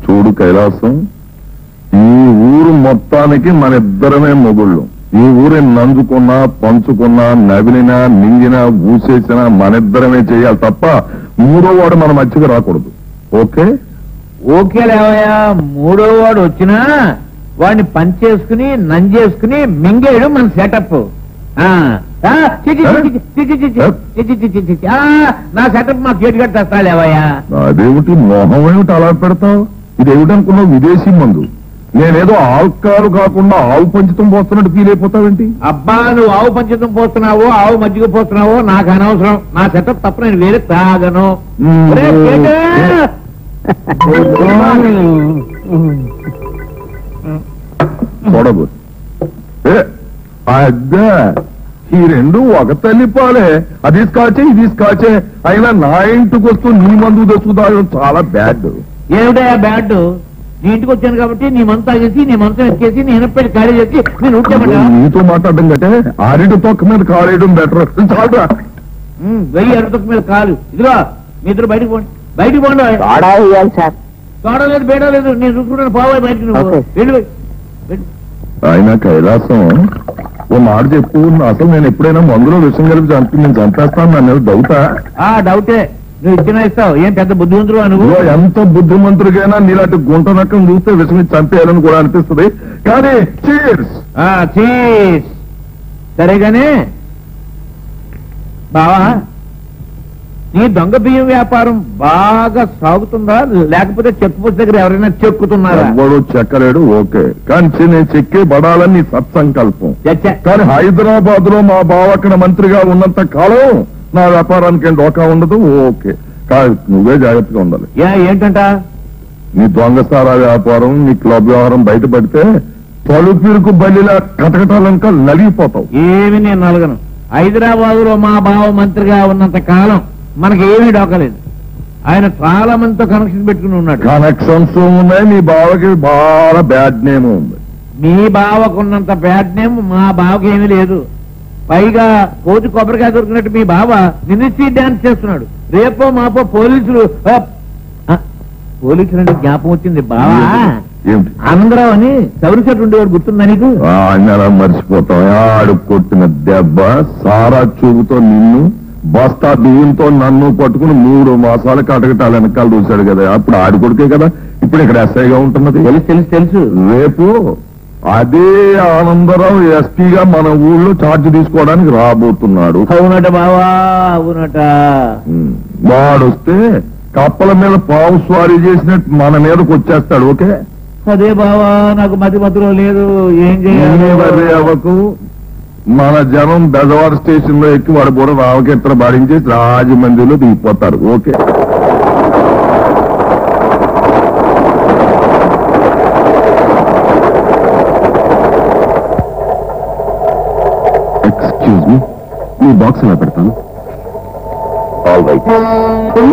చూడు కైలాసం ఈ ఊరు మొత్తానికి మన ఇద్దరమే మొగుళ్ళు ఈ ఊరిని నంజుకున్నా పంచుకున్నా నవిలినా మింగినా ఊసేసినా మనిద్దరమే చేయాలి తప్ప మూడో వాడు మన మధ్యకి రాకూడదు ఓకే ఓకే లేవయ్యా మూడో వాడు వచ్చినా వాడిని పంచేసుకుని నంజేసుకుని మింగేయడం మన సెటప్ నా సెటప్ మా గేట్ గట్టి తెస్తా లేవయ్యా అదేమిటి మొహం ఏమిటి అలా పెడతావు ఇదేమిటనుకున్నావు విదేశీ మందు నేనేదో ఆల్కారు కాకుండా ఆవు పంచితం పోస్తున్నట్టు ఫీల్ అయిపోతావేంటి అబ్బా నువ్వు ఆవు పంచతం పోస్తున్నావో ఆవు మజ్జిగ పోస్తున్నావో నాకు అనవసరం నా సెటప్ తప్ప నేను వేరే తాగను మ్మ్. ఒరేయ్, కేటు! చూడదు ఏ, అద్దా ఈ రెండు ఒక తల్లి పాలే అది స్కాచే ఇది స్కాచే అయినా నా ఇంటికి వస్తూ నీ మందు తెచ్చుదాగడం చాలా బ్యాడ్ ఏమిటయా బ్యాడ్ నీ ఇంటికి వచ్చాను కాబట్టి నీ మంత తాగేసి నీ మంచం ఎక్కేసి నీ ఎనపెట్టి ఖాళీ చేసి నేను ఉంచామంటా నీతో మాట్లాడడం కంటే ఆరిటి తొక్క మీద కాలేయడం బెటర్ చాలురా వెయ్యి అరవై మీద కాలు ఇదిగో మీ ఇద్దరు బయటకు పోండి బయటకు పోండి సోడా వేయాలి సార్ చూడలేదు బేడలేదు నేను చూసుకుంటాను పోవాలి బయటకు నువ్వు ఓకే. వెళ్ళు, వెళ్ళు. ఆయన కైలాసం ఓ మాట చెప్పు అసలు నేను ఎప్పుడైనా మందులో విషయం కలిపి చంపి నేను చంపేస్తాను నన్ను డౌటా ఆ డౌటే నువ్వు ఇచ్చిన ఇస్తావు ఏం పెద్ద బుద్ధివంతుడు నువ్వు ఇదిగో ఎంత బుద్ధిమంతుడికైనా నీలాంటి గుంట నక్కం చూస్తే విషం ఇచ్చి చంపేయాలని కూడా అనిపిస్తుంది కానీ చీర్స్ ఆ, చీస్. సరేగానే బావా నీ దొంగ బియ్యం వ్యాపారం బాగా సాగుతుందా లేకపోతే చెక్ పోస్ట్ దగ్గర ఎవరైనా చెక్కుతున్నారా ఎవ్వడు చెక్కలేడు ఓకే కానీ చి- నేను చెక్కే పడాలని నీ సత్సంకల్పం చచ్చా. కానీ హైదరాబాద్ లో మా బావ అక్కడ మంత్రిగా ఉన్నంత కాలం నా వ్యాపారానికి ఏం డోకా ఉండదు ఓకే కాదు నువ్వే జాగ్రత్తగా ఉండాలి ఏ ఏంటంట నీ దొంగసారా వ్యాపారం నీ క్లబ్ వ్యవహారం బయటపడితే తలుపిరుకు బలిలా కటకటాలంక నలిగిపోతావు ఏమి నేను నలగను హైదరాబాద్ లో మా బావ మంత్రిగా ఉన్నంత కాలం మనకి ఏమీ డోకలేదు ఆయన చాలా మందితో కనెక్షన్ పెట్టుకుని ఉన్నాడు కనెక్షన్స్ ఉన్నాయి నీ బావకి బాగా బ్యాడ్ నేమ్ ఉంది మీ బావకున్నంత బ్యాడ్ నేమ్ మా బావకి ఏమీ లేదు పైగా కోతి కొబ్బరికాయ దొరికినట్టు మీ బావ నిన్నిచ్చి డాన్స్ చేస్తున్నాడు రేపో మాపో పోలీసులు ఆ, ఆ, పోలీసులు అంటే జ్ఞాపం వచ్చింది బావా ఏమిటి ఆనందరావు అని సౌరి చెట్టు ఉండేవాడు గుర్తుందా నీకు ఆ, ఆయన అలా మర్చిపోతాం ఆడు కొట్టిన దెబ్బ సారా చూపుతో నిన్ను బస్తా బియ్యంతో నన్ను పట్టుకుని మూడు మాసాలు కటకటాలు వెనకాల చూశాడు కదా అప్పుడు ఆడి కొడుకే కదా ఇప్పుడు ఇక్కడ ఎస్ఐగా ఉంటున్నది తెలుసు తెలుసు తెలుసు రేపు అదే ఆనందరావు ఎస్పీగా మన ఊళ్ళో ఛార్జ్ తీసుకోవడానికి రాబోతున్నాడు అవునట బావా అవునట ఉమ్, వాడొస్తే కప్పల మీద పావు స్వారీ చేసినట్టు మన మీదకి వచ్చేస్తాడు ఓకే అదే బావా నాకు మతి మతిలో లేదు ఏం చేయాలి ఏమీ వర్రీ అవ్వకు మన జనం బెజవాడ స్టేషన్ లో ఎక్కి వాడు కూడా రామకీర్తన బాడించేసి రాజమండ్రిలో దిగిపోతారు ఓకే ఎక్స్క్యూజ్ మీ మీ బాక్స్ ఎలా పెడతాను ఆల్ రైట్